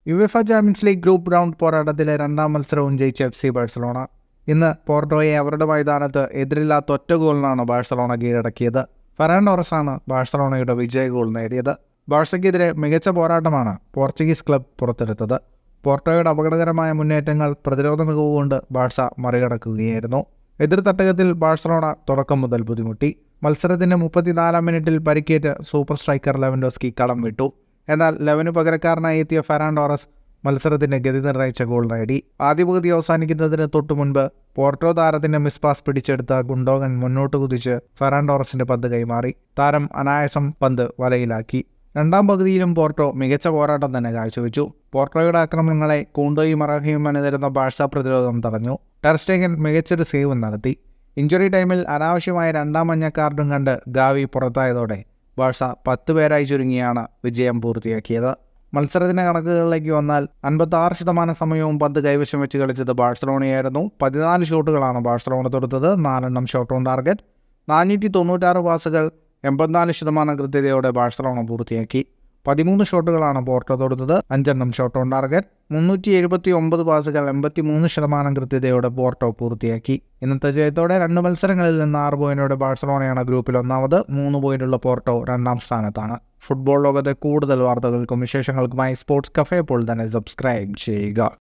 UEFA champions league group round പോരാട്ടത്തിലെ രണ്ടാം മത്സരവും ജയിച്ച എഫ് സി ബാഴ്സലോണ ഇന്ന് പോർട്ടോയെ അവരുടെ മൈതാനത്ത് എതിരില്ലാത്ത ഒറ്റ ഗോളിനാണ് ബാഴ്സലോണ കീഴടക്കിയത് ഫെറാൻഡോറസാണ് ബാഴ്സലോണയുടെ വിജയ ഗോൾ നേടിയത് ബാഴ്സയ്ക്കെതിരെ മികച്ച പോരാട്ടമാണ് പോർച്ചുഗീസ് ക്ലബ് പുറത്തെടുത്തത് പോർട്ടോയുടെ അപകടകരമായ മുന്നേറ്റങ്ങൾ പ്രതിരോധ മികവ് കൊണ്ട് ബാഴ്സ മറികടക്കുകയായിരുന്നു എതിർ തട്ടകത്തിൽ ബാഴ്സലോണ തുടക്കം മുതൽ ബുദ്ധിമുട്ടി മത്സരത്തിന്റെ മുപ്പത്തിനാലാം മിനിറ്റിൽ പരിക്കേറ്റ് സൂപ്പർ സ്ട്രൈക്കർ ലെവൻഡോസ്കി കളം വിട്ടു എന്നാൽ ലെവന് പകരക്കാരനായി എത്തിയ ഫെറാൻഡോറസ് മത്സരത്തിന്റെ ഗതി നിർണ്ണയിച്ച ഗോൾ നേടി ആദ്യ പകുതി അവസാനിക്കുന്നതിന് തൊട്ടു മുൻപ് പോർട്ടോ താരത്തിന്റെ മിസ്പാസ് പിടിച്ചെടുത്ത ഗുണ്ടോഗൻ മുന്നോട്ട് കുതിച്ച് ഫെറാൻഡോറസിന്റെ പന്ത് കൈമാറി താരം അനായാസം പന്ത് വലയിലാക്കി രണ്ടാം പകുതിയിലും പോർട്ടോ മികച്ച പോരാട്ടം തന്നെ കാഴ്ചവെച്ചു പോർട്ടോയുടെ ആക്രമണങ്ങളെ കൂണ്ടോയും മറഹയും അണിനിരുന്ന ബാഴ്സ പ്രതിരോധം തടഞ്ഞു ടെർസ്റ്റേഗൻ മികച്ചൊരു സേവ് നടത്തി ഇഞ്ചുറി ടൈമിൽ അനാവശ്യമായ രണ്ടാം മഞ്ഞ കാർഡും കണ്ട് ഗാവി പുറത്തായതോടെ ബാഴ്സ പത്ത് പേരായി ചുരുങ്ങിയാണ് വിജയം പൂർത്തിയാക്കിയത് മത്സരത്തിന്റെ കണക്കുകളിലേക്ക് വന്നാൽ അൻപത്തി ആറ് ശതമാനം സമയവും പന്ത് കൈവശം വെച്ച് കളിച്ചത് ബാഴ്സലോണയായിരുന്നു പതിനാല് ഷോട്ടുകളാണ് ബാഴ്സലോണ തൊടുത്തത് നാലെണ്ണം ഷോട്ട് ഓൺ ടാർഗറ്റ് നാനൂറ്റി തൊണ്ണൂറ്റാറ് പാസുകൾ എൺപത്തിനാല് ശതമാനം കൃത്യതയോടെ ബാഴ്സലോണ പൂർത്തിയാക്കി പതിമൂന്ന് ഷോട്ടുകളാണ് പോർട്ടോ തൊടുത്തത് അഞ്ചെണ്ണം ഷോട്ട് ഓൺ ടാർഗറ്റ് മുന്നൂറ്റി എഴുപത്തി ഒമ്പത് പാസുകൾ എൺപത്തി മൂന്ന് ശതമാനം കൃത്യതയോടെ പോർട്ടോ പൂർത്തിയാക്കി ഇന്നത്തെ ജയത്തോടെ രണ്ട് മത്സരങ്ങളിൽ നിന്ന് ആറ് പോയിന്റോടെ ബാഴ്സലോണയാണ് ഗ്രൂപ്പിൽ ഒന്നാമത് മൂന്ന് പോയിന്റുള്ള പോർട്ടോ രണ്ടാം സ്ഥാനത്താണ് ഫുട്ബോൾ ലോകത്തെ കൂടുതൽ വാർത്തകൾക്കും വിശേഷങ്ങൾക്കുമായി സ്പോർട്സ് കഫേ ഇപ്പോൾ തന്നെ സബ്സ്ക്രൈബ് ചെയ്യുക